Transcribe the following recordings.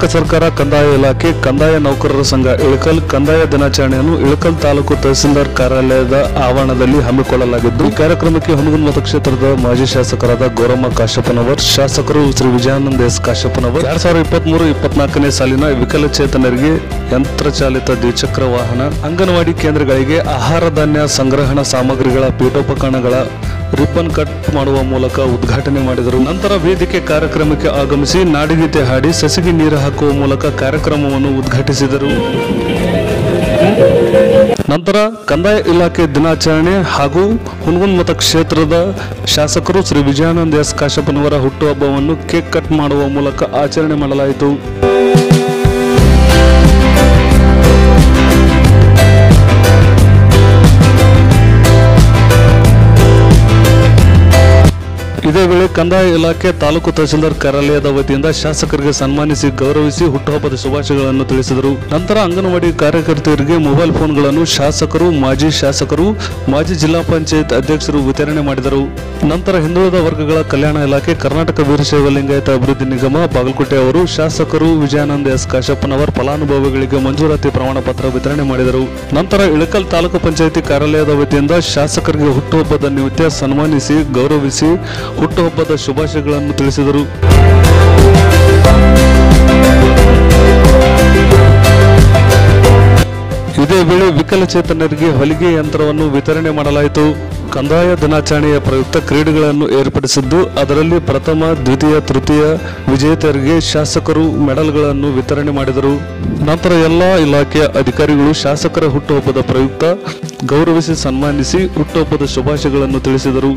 ಕರ್ನಾಟಕ ಸರ್ಕಾರ ಕಂದಾಯ ಇಲಾಖೆ ಕಂದಾಯ ನೌಕರರ ಸಂಘ ಇಳಕಲ್ ಕಂದಾಯ ದಿನಾಚರಣೆಯನ್ನು ಇಳಕಲ್ ತಾಲೂಕು ತಹಸೀಲ್ದಾರ್ ಕಾರ್ಯಾಲಯದ ಆವರಣದಲ್ಲಿ ಹಮ್ಮಿಕೊಳ್ಳಲಾಗಿದ್ದು ಈ ಕಾರ್ಯಕ್ರಮಕ್ಕೆ ಹುನಗುನ್ ಮತಕ್ಷೇತ್ರದ ಮಾಜಿ ಶಾಸಕರಾದ ಗೌರಮ್ಮ ಕಾಶಪ್ಪನವರ್ ಶಾಸಕರು ಶ್ರೀ ವಿಜಯಾನಂದ ಎಸ್ ಕಾಶಪ್ಪನವರ್ ಎರಡ್ ಸಾವಿರದ ಇಪ್ಪತ್ಮೂರು ಇಪ್ಪತ್ನಾಲ್ಕನೇ ಸಾಲಿನ ವಿಕಲಚೇತನರಿಗೆ ಯಂತ್ರಚಾಲಿತ ದ್ವಿಚಕ್ರ ವಾಹನ ಅಂಗನವಾಡಿ ಕೇಂದ್ರಗಳಿಗೆ ಆಹಾರ ಧಾನ್ಯ ಸಂಗ್ರಹಣಾ ಸಾಮಗ್ರಿಗಳ ಪೀಠೋಪಕರಣಗಳ ರಿಬ್ಬನ್ ಕಟ್ ಮಾಡುವ ಮೂಲಕ ಉದ್ಘಾಟನೆ ಮಾಡಿದರು ನಂತರ ವೇದಿಕೆ ಕಾರ್ಯಕ್ರಮಕ್ಕೆ ಆಗಮಿಸಿ ನಾಡಿಗೀತೆ ಹಾಡಿ ಸಸಿಗೆ ನೀರು ಹಾಕುವ ಮೂಲಕ ಕಾರ್ಯಕ್ರಮವನ್ನು ಉದ್ಘಾಟಿಸಿದರು ನಂತರ ಕಂದಾಯ ಇಲಾಖೆ ದಿನಾಚರಣೆ ಹಾಗೂ ಹುನಗುನ್ ಮತಕ್ಷೇತ್ರದ ಶಾಸಕರು ಶ್ರೀ ವಿಜಯಾನಂದ ಎಸ್ ಕಾಶಪ್ಪನವರ ಹುಟ್ಟುಹಬ್ಬವನ್ನು ಕೇಕ್ ಕಟ್ ಮಾಡುವ ಮೂಲಕ ಆಚರಣೆ ಮಾಡಲಾಯಿತು ಇದೇ ವೇಳೆ ಕಂದಾಯ ಇಲಾಖೆ ತಾಲೂಕು ತಹಸೀಲ್ದಾರ್ ಕಾರ್ಯಾಲಯದ ವತಿಯಿಂದ ಶಾಸಕರಿಗೆ ಸನ್ಮಾನಿಸಿ ಗೌರವಿಸಿ ಹುಟ್ಟುಹಬ್ಬದ ಶುಭಾಶಯಗಳನ್ನು ತಿಳಿಸಿದರು ನಂತರ ಅಂಗನವಾಡಿ ಕಾರ್ಯಕರ್ತೆಯರಿಗೆ ಮೊಬೈಲ್ ಫೋನ್ಗಳನ್ನು ಶಾಸಕರು ಮಾಜಿ ಶಾಸಕರು ಮಾಜಿ ಜಿಲ್ಲಾ ಪಂಚಾಯತ್ ಅಧ್ಯಕ್ಷರು ವಿತರಣೆ ಮಾಡಿದರು ನಂತರ ಹಿಂದುಳಿದ ವರ್ಗಗಳ ಕಲ್ಯಾಣ ಇಲಾಖೆ ಕರ್ನಾಟಕ ವೀರಶೈವ ಲಿಂಗಾಯತ ಅಭಿವೃದ್ಧಿ ನಿಗಮ ಬಾಗಲಕೋಟೆ ಅವರು ಶಾಸಕರು ವಿಜಯಾನಂದ ಎಸ್ ಕಾಶಪ್ಪನವರ್ ಫಲಾನುಭವಿಗಳಿಗೆ ಮಂಜೂರಾತಿ ಪ್ರಮಾಣ ಪತ್ರ ವಿತರಣೆ ಮಾಡಿದರು ನಂತರ ಇಳಕಲ್ ತಾಲೂಕು ಪಂಚಾಯಿತಿ ಕಾರ್ಯಾಲಯದ ವತಿಯಿಂದ ಶಾಸಕರಿಗೆ ಹುಟ್ಟುಹಬ್ಬದ ನಿಮಿತ್ತ ಸನ್ಮಾನಿಸಿ ಗೌರವಿಸಿ ಹುಟ್ಟುಹಬ್ಬದ ಶುಭಾಶಯಗಳನ್ನು ತಿಳಿಸಿದರು ಇದೇ ವೇಳೆ ವಿಕಲಚೇತನರಿಗೆ ಹೊಲಿಗೆ ಯಂತ್ರವನ್ನು ವಿತರಣೆ ಮಾಡಲಾಯಿತು ಕಂದಾಯ ದಿನಾಚರಣೆಯ ಪ್ರಯುಕ್ತ ಕ್ರೀಡೆಗಳನ್ನು ಏರ್ಪಡಿಸಿದ್ದು ಅದರಲ್ಲಿ ಪ್ರಥಮ ದ್ವಿತೀಯ ತೃತೀಯ ವಿಜೇತರಿಗೆ ಶಾಸಕರು ಮೆಡಲ್ಗಳನ್ನು ವಿತರಣೆ ಮಾಡಿದರು ನಂತರ ಎಲ್ಲಾ ಇಲಾಖೆಯ ಅಧಿಕಾರಿಗಳು ಶಾಸಕರ ಹುಟ್ಟುಹಬ್ಬದ ಪ್ರಯುಕ್ತ ಗೌರವಿಸಿ ಸನ್ಮಾನಿಸಿ ಹುಟ್ಟುಹಬ್ಬದ ಶುಭಾಶಯಗಳನ್ನು ತಿಳಿಸಿದರು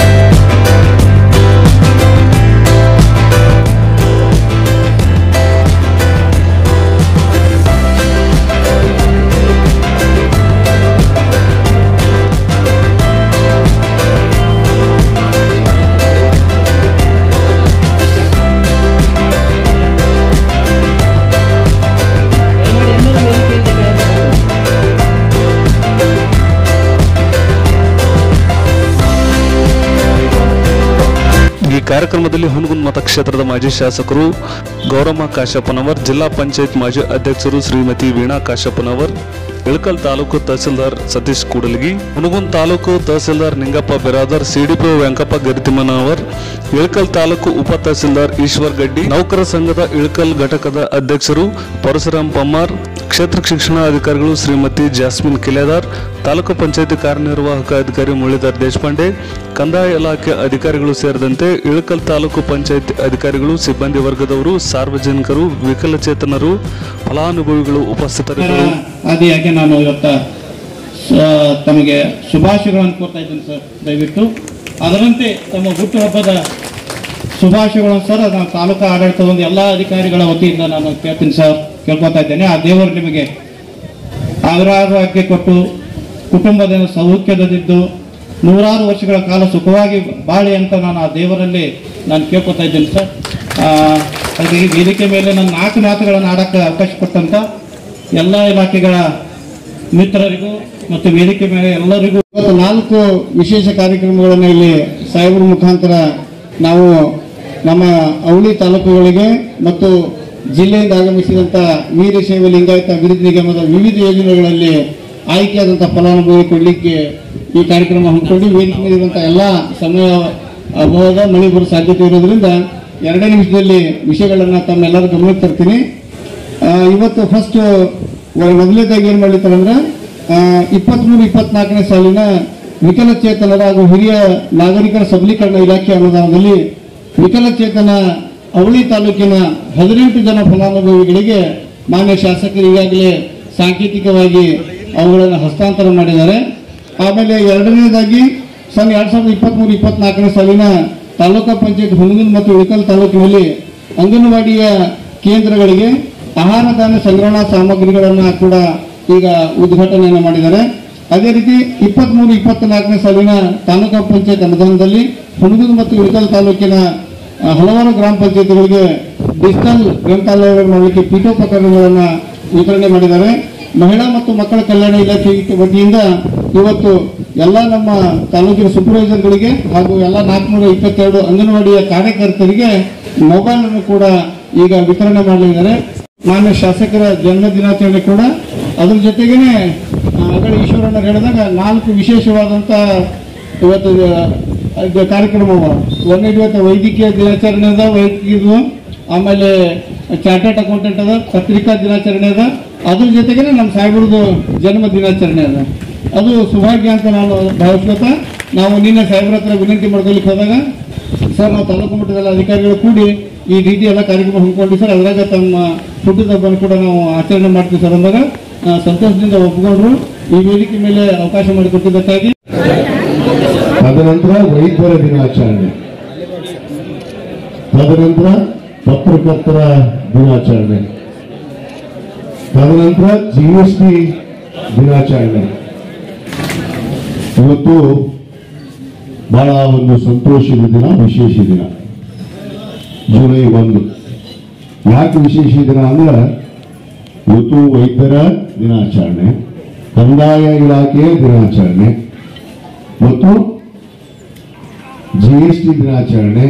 ಈ ಕಾರ್ಯಕ್ರಮದಲ್ಲಿ ಹುನಗುನ್ ಮತಕ್ಷೇತ್ರದ ಮಾಜಿ ಶಾಸಕರು ಗೌರಮ್ಮ ಕಾಶಪ್ಪನವರ್ ಜಿಲ್ಲಾ ಪಂಚಾಯತ್ ಮಾಜಿ ಅಧ್ಯಕ್ಷರು ಶ್ರೀಮತಿ ವೀಣಾ ಕಾಶಪ್ಪನವರ್ ಇಳಕಲ್ ತಾಲೂಕು ತಹಸೀಲ್ದಾರ್ ಸತೀಶ್ ಕೂಡಲಗಿ ಹುನಗುನ್ ತಾಲೂಕು ತಹಸೀಲ್ದಾರ್ ನಿಂಗಪ್ಪ ಬಿರಾದರ್ ಸಿಡಿಪಿಒ ವೆಂಕಪ್ಪ ಗರಿತಿಮ್ಮನವರ್ ಇಳಕಲ್ ತಾಲೂಕು ಉಪ ತಹಸೀಲ್ದಾರ್ ಈಶ್ವರ್ ಗಡ್ಡಿ ನೌಕರ ಸಂಘದ ಇಳಕಲ್ ಘಟಕದ ಅಧ್ಯಕ್ಷರು ಪರಶುರಾಮ್ ಪಮ್ಮಾರ್ ಕ್ಷೇತ್ರ ಶಿಕ್ಷಣಾಧಿಕಾರಿಗಳು ಶ್ರೀಮತಿ ಜಾಸ್ಮಿನ್ ಕಿಲೇದಾರ್ ತಾಲೂಕು ಪಂಚಾಯತಿ ಕಾರ್ಯನಿರ್ವಾಹಕ ಅಧಿಕಾರಿ ಮುರಳೀಧರ್ ದೇಶಪಾಂಡೆ ಕಂದಾಯ ಇಲಾಖೆ ಅಧಿಕಾರಿಗಳು ಸೇರಿದಂತೆ ಇಳಕಲ್ ತಾಲೂಕು ಪಂಚಾಯತ್ ಅಧಿಕಾರಿಗಳು ಸಿಬ್ಬಂದಿ ವರ್ಗದವರು ಸಾರ್ವಜನಿಕರು ವಿಕಲಚೇತನರು ಫಲಾನುಭವಿಗಳು ಉಪಸ್ಥಿತರಿದ್ದರು ಆದಿಯಾಗಿ ನಾನು ಇವತ್ತ ಸ- ತಮಗೆ ಶುಭಾಶಯಗಳನ್ನು ಕೋರ್ತಾ ಇದ್ದೇನೆ ಸರ್ ದಯವಿಟ್ಟು ಅದರಂತೆ ತಮ್ಮ ಹುಟ್ಟುಹಬ್ಬದ ಶುಭಾಶಯಗಳನ್ನು ಸರ್ ನಾನು ತಾಲೂಕು ಆಡಳಿತದ ಒಂದು ಎಲ್ಲ ಅಧಿಕಾರಿಗಳ ವತಿಯಿಂದ ನಾನು ಕೇಳ್ತೀನಿ ಸರ್ ಕೇಳ್ಕೊತಾ ಇದ್ದೇನೆ ಆ ದೇವರು ನಿಮಗೆ ಆಯುರಾರೋಗ್ಯ ಕೊಟ್ಟು ಕುಟುಂಬದ ಸೌಖ್ಯದಲ್ಲಿದ್ದು ನೂರಾರು ವರ್ಷಗಳ ಕಾಲ ಸುಖವಾಗಿ ಬಾಳಿ ಅಂತ ನಾನು ಆ ದೇವರಲ್ಲಿ ನಾನು ಕೇಳ್ಕೊತಾ ಇದ್ದೇನೆ ಸರ್ ಆ, ಹಾಗೆ ಈ ವೇದಿಕೆ ಮೇಲೆ ನನ್ನ ನಾಲ್ಕು ಮಾತುಗಳನ್ನು ಆಡಕ್ಕೆ ಅವಕಾಶ ಕೊಟ್ಟಂತ ಎಲ್ಲ ಇಲಾಖೆಗಳ ಮಿತ್ರರಿಗೂ ಮತ್ತು ವೇದಿಕೆ ಮೇಲೆ ಎಲ್ಲರಿಗೂ ಇವತ್ತು ನಾಲ್ಕು ವಿಶೇಷ ಕಾರ್ಯಕ್ರಮಗಳನ್ನು ಇಲ್ಲಿ ಸಾಹೇಬರ ಮುಖಾಂತರ ನಾವು ನಮ್ಮ ಅವಳಿ ತಾಲೂಕುಗಳಿಗೆ ಮತ್ತು ಜಿಲ್ಲೆಯಿಂದ ಆಗಮಿಸಿದಂಥ ವೀರಶೈವ ಲಿಂಗಾಯತ ಅಭಿವೃದ್ಧಿ ನಿಗಮದ ವಿವಿಧ ಯೋಜನೆಗಳಲ್ಲಿ ಆಯ್ಕೆಯಾದಂಥ ಫಲಾನುಭವಿ ಕೊಡಲಿಕ್ಕೆ ಈ ಕಾರ್ಯಕ್ರಮ ಹಮ್ಮಿಕೊಂಡು ವೇದಿಕೆ ಮೇಲಿರುವಂಥ ಎಲ್ಲ ಸಮಯ ಅಭಾವದ ಮಳೆ ಬರೋ ಸಾಧ್ಯತೆ ಇರೋದ್ರಿಂದ ಎರಡೇ ನಿಮಿಷದಲ್ಲಿ ವಿಷಯಗಳನ್ನು ತಮ್ಮೆಲ್ಲರ ಗಮನಕ್ಕೆ ತರ್ತೀನಿ ಆ, ಇವತ್ತು ಫಸ್ಟ್ ಮೊದಲನೇದಾಗಿ ಏನು ಮಾಡ್ಲಿದ್ದಾರೆ ಅಂದ್ರೆ ಇಪ್ಪತ್ಮೂರು ಇಪ್ಪತ್ನಾಲ್ಕನೇ ಸಾಲಿನ ವಿಕಲಚೇತನರ ಹಾಗೂ ಹಿರಿಯ ನಾಗರಿಕರ ಸಬಲೀಕರಣ ಇಲಾಖೆ ಅನುದಾನದಲ್ಲಿ ವಿಕಲಚೇತನ ಅವಳಿ ತಾಲೂಕಿನ ಹದಿನೆಂಟು ಜನ ಫಲಾನುಭವಿಗಳಿಗೆ ಮಾನ್ಯ ಶಾಸಕರು ಈಗಾಗಲೇ ಸಾಂಕೇತಿಕವಾಗಿ ಅವುಗಳನ್ನು ಹಸ್ತಾಂತರ ಮಾಡಿದ್ದಾರೆ ಆಮೇಲೆ ಎರಡನೇದಾಗಿ ಸನ್ ಎರಡ್ ಸಾವಿರದ ಇಪ್ಪತ್ಮೂರು ಇಪ್ಪತ್ನಾಲ್ಕನೇ ಸಾಲಿನ ತಾಲೂಕಾ ಪಂಚಾಯತ್ ಹುಣಗುನ್ ಮತ್ತು ಉಳಿಕಲ್ ತಾಲೂಕಿನಲ್ಲಿ ಅಂಗನವಾಡಿಯ ಕೇಂದ್ರಗಳಿಗೆ ಆಹಾರ ಧಾನ್ಯ ಸಂಗ್ರಹಣಾ ಸಾಮಗ್ರಿಗಳನ್ನು ಕೂಡ ಈಗ ಉದ್ಘಾಟನೆಯನ್ನು ಮಾಡಿದ್ದಾರೆ ಅದೇ ರೀತಿ ಇಪ್ಪತ್ಮೂರು ಇಪ್ಪತ್ನಾಲ್ಕನೇ ಸಾಲಿನ ತಾಲೂಕಾ ಪಂಚಾಯತ್ ಅನುದಾನದಲ್ಲಿ ಹುಣಗುನ್ ಮತ್ತು ಉಳಿಕಲ್ ತಾಲೂಕಿನ ಆ, ಹಲವಾರು ಗ್ರಾಮ ಪಂಚಾಯತ್ಗಳಿಗೆ ಡಿಜಿಟಲ್ ಗ್ರಂಥಾಲಯಗಳನ್ನು ಮಾಡಲಿಕ್ಕೆ ಪೀಠೋಪಕರಣಗಳನ್ನು ವಿತರಣೆ ಮಾಡಿದ್ದಾರೆ ಮಹಿಳಾ ಮತ್ತು ಮಕ್ಕಳ ಕಲ್ಯಾಣ ಇಲಾಖೆ ವತಿಯಿಂದ ಇವತ್ತು ಎಲ್ಲ ನಮ್ಮ ತಾಲೂಕಿನ ಸೂಪರ್ವೈಸರ್ಗಳಿಗೆ ಹಾಗೂ ಎಲ್ಲ ನಾಲ್ಕುನೂರ ಇಪ್ಪತ್ತೆರಡು ಅಂಗನವಾಡಿಯ ಕಾರ್ಯಕರ್ತರಿಗೆ ಮೊಬೈಲ್ ಅನ್ನು ಕೂಡ ಈಗ ವಿತರಣೆ ಮಾಡಲಿದ್ದಾರೆ ಮಾನ್ಯ ಶಾಸಕರ ಜನ್ಮ ದಿನಾಚರಣೆ ಕೂಡ ಅದ್ರ ಜೊತೆಗೇನೆ ಆ, ಆಗಲೇ ಈಶ್ವರಣ್ಣ ಹೇಳಿದಾಗ ನಾಲ್ಕು ವಿಶೇಷವಾದಂಥ ಇವತ್ತು ಆ, ಇದು ಕಾರ್ಯಕ್ರಮವು ಒಂದೇ ಇವತ್ತು ವೈದ್ಯಕೀಯ ದಿನಾಚರಣೆ ಅದ ವೈದ್ಯಕೀಯ ಆಮೇಲೆ ಚಾರ್ಟರ್ಡ್ ಅಕೌಂಟೆಂಟ್ ಅದ ಪತ್ರಿಕಾ ದಿನಾಚರಣೆ ಅದ ಅದ್ರ ಜೊತೆಗೇನೆ ನಮ್ಮ ಸಾಹೇಬ್ರದ್ದು ಜನ್ಮ ದಿನಾಚರಣೆ ಅದ ಅದು ಸೌಭಾಗ್ಯ ಅಂತ ನಾನು ಭಾವಿಸ್ಕೊತ ನಾವು ನಿನ್ನೆ ಸಾಹೇಬ್ರ ಹತ್ರ ವಿನಂತಿ ಮಾಡ್ಕೊಲಿಕ್ಕೆ ಹೋದಾಗ ಸರ್ ನಾವು ತಾಲೂಕು ಮಟ್ಟದ ಅಧಿಕಾರಿಗಳು ಕೂಡಿ ಈ ರೀತಿ ಎಲ್ಲ ಕಾರ್ಯಕ್ರಮ ಹಮ್ಮಿಕೊಂಡ್ವಿ ಸರ್ ಅದ್ರಾಗ ತಮ್ಮ ಹುಟ್ಟಿದ ಹಬ್ಬನ ಕೂಡ ನಾವು ಆಚರಣೆ ಮಾಡ್ತೀವಿ ಸರ್ ಅಂದಾಗ ಆ, ಸಂತೋಷದಿಂದ ಒಪ್ಪಿಕೊಂಡ್ರು ಈ ವೇದಿಕೆ ಮೇಲೆ ಅವಕಾಶ ಮಾಡಿಕೊಟ್ಟಿದ್ದಕ್ಕಾಗಿ ತದನಂತರ ವೈದ್ಯರ ದಿನಾಚರಣೆ ತದನಂತರ ಪತ್ರಕರ್ತರ ದಿನಾಚರಣೆ ತದನಂತರ ಜಿ ಎಸ್ ಟಿ ದಿನಾಚರಣೆ ಇವತ್ತು ಬಹಳ ಒಂದು ಸಂತೋಷದ ದಿನ ವಿಶೇಷ ದಿನ ಜುಲೈ ಒಂದು ಯಾಕೆ ವಿಶೇಷ ದಿನ ಅಂದ್ರೆ ಇವತ್ತು ವೈದ್ಯರ ದಿನಾಚರಣೆ ಕಂದಾಯ ಇಲಾಖೆಯ ದಿನಾಚರಣೆ ಮತ್ತು ಜಿ ಎಸ್ ಟಿ ದಿನಾಚರಣೆ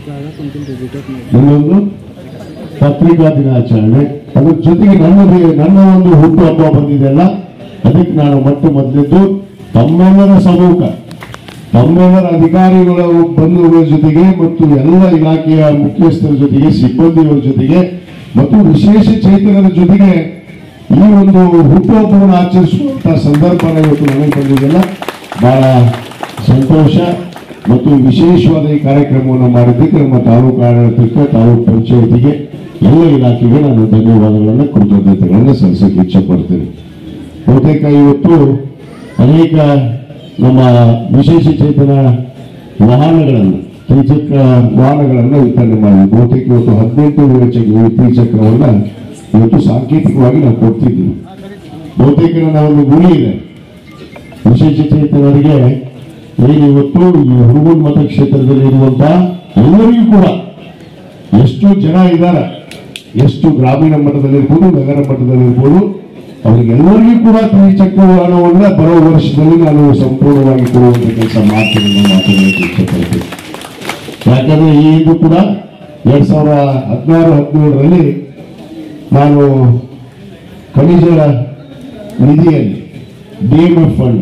ಇನ್ನೊಂದು ಪತ್ರಿಕಾ ದಿನಾಚರಣೆ ಅದ್ರ ಜೊತೆಗೆ ನನ್ನ ದೇ- ನನ್ನ ಒಂದು ಹುಟ್ಟು ಹಬ್ಬ ಬಂದಿದೆಯಲ್ಲ ಅದಕ್ಕೆ ನಾನು ಮೊಟ್ಟ ಮೊದಲಿದ್ದು ತಮ್ಮೆಲ್ಲರ ಸಮ್ಮುಖ ತಮ್ಮೆಲ್ಲರ ಅಧಿಕಾರಿಗಳ ಬಂಧುಗಳ ಜೊತೆಗೆ ಮತ್ತು ಎಲ್ಲ ಇಲಾಖೆಯ ಮುಖ್ಯಸ್ಥರ ಜೊತೆಗೆ ಸಿಬ್ಬಂದಿಗಳ ಜೊತೆಗೆ ಮತ್ತು ವಿಶೇಷ ಚೇತನರ ಜೊತೆಗೆ ಈ ಒಂದು ಹುಟ್ಟುಹಬ್ಬವನ್ನು ಆಚರಿಸುವಂತಹ ಸಂದರ್ಭನ ಇವತ್ತು ನನಗೆ ಬಂದಿದೆಯಲ್ಲ ಬಹಳ ಸಂತೋಷ ಮತ್ತು ವಿಶೇಷವಾದ ಈ ಕಾರ್ಯಕ್ರಮವನ್ನು ಮಾಡಿದ್ದಕ್ಕೆ ನಮ್ಮ ತಾಲೂಕು ಆಡಳಿತಕ್ಕೆ ತಾಲೂಕು ಪಂಚಾಯತಿಗೆ ಎಲ್ಲ ಇಲಾಖೆಗೆ ನಾನು ಧನ್ಯವಾದಗಳನ್ನು ಕೃತಜ್ಞತೆಗಳನ್ನು ಸಲ್ಲಿಸಕ್ಕೆ ಇಚ್ಛೆ ಪಡ್ತೇನೆ ಬಹುತೇಕ ಇವತ್ತು ಅನೇಕ ನಮ್ಮ ವಿಶೇಷ ಚೇತನ ವಾಹನಗಳನ್ನು ತ್ರಿಚಕ್ರ ವಾಹನಗಳನ್ನು ವಿತರಣೆ ಮಾಡಿದ್ವಿ ಬಹುತೇಕ ಇವತ್ತು ಹದಿನೆಂಟು ದ್ವಿಚಕ್ರ ತ್ರಿಚಕ್ರವನ್ನ ಇವತ್ತು ಸಾಂಕೇತಿಕವಾಗಿ ನಾವು ಕೊಡ್ತಿದ್ದೀವಿ ಬಹುತೇಕ ನನ್ನ ಒಂದು ಗುರಿ ಇದೆ ವಿಶೇಷ ಚೇತನರಿಗೆ ಏನು ಇವತ್ತು ಈ ಹುಡುಗನ ಮತಕ್ಷೇತ್ರದಲ್ಲಿ ಇರುವಂತಹ ಎಲ್ಲರಿಗೂ ಕೂಡ ಎಷ್ಟು ಜನ ಇದ್ದಾರೆ ಎಷ್ಟು ಗ್ರಾಮೀಣ ಮಟ್ಟದಲ್ಲಿರ್ಬೋದು ನಗರ ಮಟ್ಟದಲ್ಲಿರ್ಬೋದು ಅವರಿಗೆಲ್ಲರಿಗೂ ಕೂಡ ತ್ರಿಚಕ್ರ ವಾಹನವನ್ನ ಬರೋ ವರ್ಷದಲ್ಲಿ ನಾನು ಸಂಪೂರ್ಣವಾಗಿ ಕೊಡುವಂತ ಕೆಲಸ ಮಾಡ್ತೀನಿ ಅನ್ನೋ ಮಾತುಗಳನ್ನು ಇಷ್ಟಪಡ್ತೀನಿ ಯಾಕಂದ್ರೆ ಈ ಇದು ಕೂಡ ಎರಡ್ ಸಾವಿರ ಹದಿನಾರು ಹದಿನೇಳರಲ್ಲಿ ನಾನು ಖನಿಜ ನಿಧಿಯಲ್ಲಿ ಡಿಎಂಎಫ್ ಫಂಡ್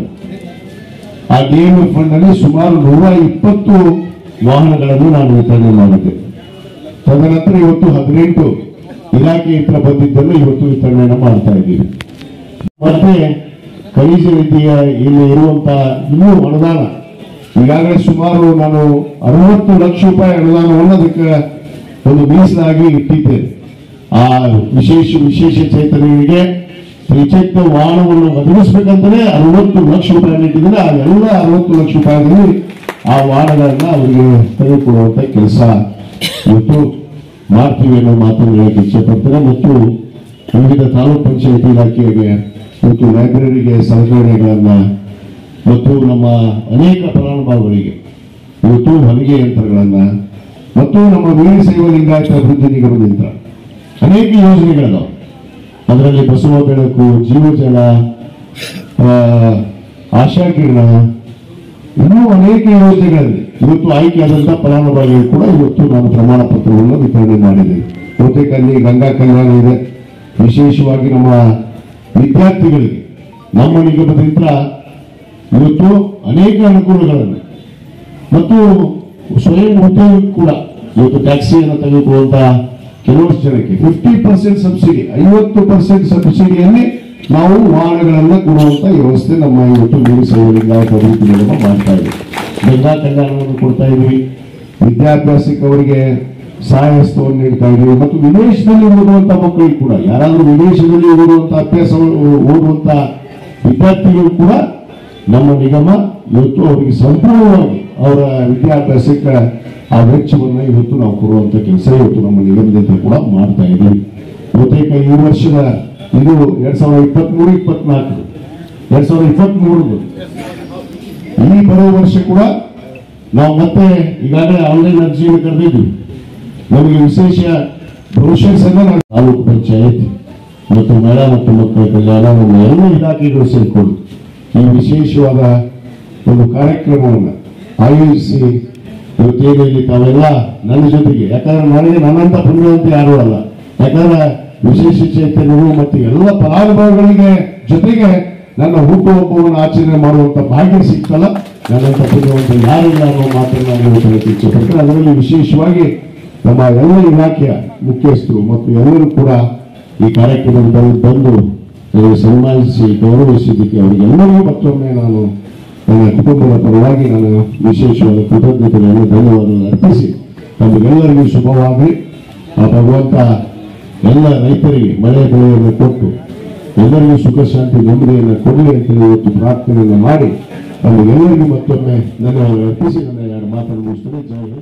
ಆ ಡಿಎಂಎಫ್ ಫಂಡ್ ಅಲ್ಲಿ ಸುಮಾರು ನೂರ ಇಪ್ಪತ್ತು ವಾಹನಗಳನ್ನು ನಾನು ವಿತರಣೆ ಮಾಡಿದ್ದೆ ತದನಂತರ ಇವತ್ತು ಹದಿನೆಂಟು ಇಲಾಖೆ ಹತ್ರ ಬಂದಿದ್ದನ್ನು ಇವತ್ತು ವಿತರಣೆಯನ್ನು ಮಾಡ್ತಾ ಇದ್ದೀವಿ ಮತ್ತೆ ಖನಿಜ ವಿದ್ಯೆಯ ಇಲ್ಲಿ ಇರುವಂತ ಇನ್ನೂ ಅನುದಾನ ಈಗಾಗಲೇ ಸುಮಾರು ನಾನು ಅರವತ್ತು ಲಕ್ಷ ರೂಪಾಯಿ ಅನುದಾನವನ್ನು ಅದಕ್ಕೆ ಒಂದು ಮೀಸಲಾಗಿ ಇಟ್ಟಿದ್ದೇನೆ ಆ ವಿಶೇಷ ವಿಶೇಷ ಚೇತನರಿಗೆ ತ್ರಿಚಕ್ರ ವಾಹನವನ್ನು ಒದಗಿಸ್ಬೇಕಂತಲೇ ಅರವತ್ತು ಲಕ್ಷ ರೂಪಾಯಿ ಇಟ್ಟಿದ್ದೇನೆ ಆ ಎಲ್ಲ ಅರವತ್ತು ಲಕ್ಷ ರೂಪಾಯಿಗಳಲ್ಲಿ ಆ ವಾಹನಗಳನ್ನ ಅವರಿಗೆ ತೆಗೆದುಕೊಡುವಂತ ಕೆಲಸ ಇವತ್ತು ಮಾಡ್ತೀವಿ ಅನ್ನೋ ಮಾತನ್ನು ಹೇಳಕ್ಕೆ ಇಚ್ಛೆ ಪಡ್ತೇನೆ ಮತ್ತು ವಿವಿಧ ತಾಲೂಕ್ ಪಂಚಾಯತಿ ಇಲಾಖೆಗೆ ಮತ್ತು ಲೈಬ್ರರಿಗೆ ಸಲಕರಣೆಗಳನ್ನ ಮತ್ತು ನಮ್ಮ ಅನೇಕ ಫಲಾನುಭವಿಗಳಿಗೆ ಇವತ್ತು ಹೊಲಿಗೆ ಯಂತ್ರಗಳನ್ನ ಮತ್ತು ನಮ್ಮ ವೀರಶೈವ ಲಿಂಗಾಯತ ಅಭಿವೃದ್ಧಿ ನಿಗಮದ ಯಂತ್ರ ಅನೇಕ ಯೋಜನೆಗಳಿದಾವೆ ಅದರಲ್ಲಿ ಬಸವ ಬೆಳಕು ಜೀವಜಲ ಆ, ಆಶಾ ಕಿರಣ ಇನ್ನೂ ಅನೇಕ ಯೋಜನೆಗಳಲ್ಲಿ ಇವತ್ತು ಆಯ್ಕೆಯಾದಂತಹ ಫಲಾನುಭವಿಗಳು ಕೂಡ ಇವತ್ತು ನಾನು ಪ್ರಮಾಣ ಪತ್ರವನ್ನು ವಿತರಣೆ ಮಾಡಿದ್ದೇನೆ ಬಹುತೇಕ ಅಲ್ಲಿ ಗಂಗಾ ಕಲ್ಯಾಣ ಇದೆ ವಿಶೇಷವಾಗಿ ನಮ್ಮ ವಿದ್ಯಾರ್ಥಿಗಳಿಗೆ ನಮ್ಮ ನಿಗಮದಿಂದ ಇವತ್ತು ಅನೇಕ ಅನುಕೂಲಗಳನ್ನು ಮತ್ತು ಸ್ವಯಂ ಉದ್ಯೋಗ ಕೂಡ ಇವತ್ತು ಟ್ಯಾಕ್ಸಿಯನ್ನು ತೆಗೆದುಕೊಳ್ಳುವಂತಹ ಕೆಲವಷ್ಟು ಜನಕ್ಕೆ ಫಿಫ್ಟಿ ಪರ್ಸೆಂಟ್ ಸಬ್ಸಿಡಿ ಐವತ್ತು ಪರ್ಸೆಂಟ್ ಸಬ್ಸಿಡಿಯಲ್ಲಿ ನಾವು ವಾಹನಗಳನ್ನ ಕೊಡುವಂತ ವ್ಯವಸ್ಥೆ ನಮ್ಮ ಇವತ್ತು ನೀರು ಲಿಂಗಾಯತ ಅಭಿವೃದ್ಧಿ ನಿಗಮ ಮಾಡ್ತಾ ಇದೆ ಗಂಗಾ ಕಲ್ಯಾಣವನ್ನು ಕೊಡ್ತಾ ಇದ್ವಿ ವಿದ್ಯಾಭ್ಯಾಸಕ್ಕೆ ಅವರಿಗೆ ಸಹಾಯಸ್ತವನ್ನು ನೀಡ್ತಾ ಇದ್ದೀವಿ ಮತ್ತು ವಿದೇಶದಲ್ಲಿ ಓದುವಂತ ಮಕ್ಕಳಿಗೆ ಕೂಡ ಯಾರಾದ್ರೂ ವಿದೇಶದಲ್ಲಿ ಓದುವಂತ ಅಭ್ಯಾಸ ಓದುವಂತ ವಿದ್ಯಾರ್ಥಿಗಳು ಕೂಡ ನಮ್ಮ ನಿಗಮ ಇವತ್ತು ಅವರಿಗೆ ಸಂಪೂರ್ಣವಾಗಿ ಅವರ ವಿದ್ಯಾಭ್ಯಾಸಕ್ಕೆ ಆ ವೆಚ್ಚವನ್ನು ಇವತ್ತು ನಾವು ಕೊಡುವಂತ ಕೆಲಸ ಇವತ್ತು ನಮ್ಮ ನಿಗಮದಿಂದ ಕೂಡ ಮಾಡ್ತಾ ಇದ್ದೀವಿ ಬಹುತೇಕ ಈ ವರ್ಷದ ಇದು ಎರಡ್ ಸಾವಿರದ ಇಪ್ಪತ್ಮೂರು ಇಪ್ಪತ್ನಾಲ್ಕು ಎರಡ್ ಸಾವಿರದ ಇಪ್ಪತ್ಮೂರದು ಈ ಬರೋ ವರ್ಷ ಕೂಡ ನಾವು ಮತ್ತೆ ಈಗಾಗಲೇ ಆನ್ಲೈನ್ ಅರ್ಜಿಯನ್ನು ಕರೆದಿದ್ವಿ ನಮಗೆ ವಿಶೇಷ ಬ್ರೋಷರ್ಸ್ ಅನ್ನ ನಾವು ತಾಲೂಕು ಪಂಚಾಯತ್ ಮತ್ತು ಮಹಿಳಾ ಮತ್ತು ಮಕ್ಕಳ ಕಲ್ಯಾಣ ನಮ್ಮ ಎಲ್ಲ ಇಲಾಖೆಗಳು ಸೇರಿಕೊಂಡು ಈ ವಿಶೇಷವಾದ ಒಂದು ಕಾರ್ಯಕ್ರಮವನ್ನು ಆಯೋಜಿಸಿ ಇವತ್ತೇನು ಇಲ್ಲಿ ತಾವೆಲ್ಲ ನನ್ನ ಜೊತೆಗೆ ಯಾಕಂದ್ರೆ ನನಗೆ ನನ್ನಂತ ಪುಣ್ಯವಂತ ಯಾರು ಅಲ್ಲ ಯಾಕಂದ್ರೆ ವಿಶೇಷ ಚೇತನರು ಮತ್ತು ಎಲ್ಲ ಫಲಾನುಭವಿಗಳಿಗೆ ಜೊತೆಗೆ ನನ್ನ ಹುಟ್ಟುಹಬ್ಬವನ್ನು ಆಚರಣೆ ಮಾಡುವಂತ ಭಾಗ್ಯ ಸಿಗ್ತಲ್ಲ ನನ್ನಂತ ಪುಣ್ಯವಂತ ಯಾರಿಲ್ಲ ಅನ್ನೋ ಮಾತನ್ನು ನಾನು ಹೇಳಕ್ಕೆ ಇಚ್ಛೆಪಡ್ತೇನೆ ಅದರಲ್ಲಿ ವಿಶೇಷವಾಗಿ ನಮ್ಮ ಎಲ್ಲ ಇಲಾಖೆಯ ಮುಖ್ಯಸ್ಥರು ಮತ್ತು ಎಲ್ಲರೂ ಕೂಡ ಈ ಕಾರ್ಯಕ್ರಮದಲ್ಲಿ ಬಂದು ನನಗೆ ಸನ್ಮಾನಿಸಿ ಗೌರವಿಸಿದ್ದಕ್ಕೆ ಅವರಿಗೆಲ್ಲರಿಗೂ ಮತ್ತೊಮ್ಮೆ ನಾನು ನನ್ನ ಕುಟುಂಬದ ಪರವಾಗಿ ನಾನು ವಿಶೇಷವಾದ ಕೃತಜ್ಞತೆಗಳನ್ನು ಧನ್ಯವಾದಗಳನ್ನು ಅರ್ಪಿಸಿ ತಮಗೆಲ್ಲರಿಗೂ ಶುಭವಾಗಲಿ ಆ ಭಗವಂತ ಎಲ್ಲ ರೈತರಿಗೆ ಮಳೆ ಬೆಳೆಯನ್ನು ಕೊಟ್ಟು ಎಲ್ಲರಿಗೂ ಸುಖ ಶಾಂತಿ ನೆಮ್ಮದಿಯನ್ನು ಕೊಡಲಿ ಅಂತೇಳಿ ಇವತ್ತು ಪ್ರಾರ್ಥನೆಯನ್ನು ಮಾಡಿ ತಮಗೆಲ್ಲರಿಗೂ ಮತ್ತೊಮ್ಮೆ ಧನ್ಯವಾದ ಅರ್ಪಿಸಿ ನನ್ನ ಎರಡು ಮಾತನ್ನು ಮುಗಿಸ್ತೇನೆ ಜೈ ಹಿಂದ್.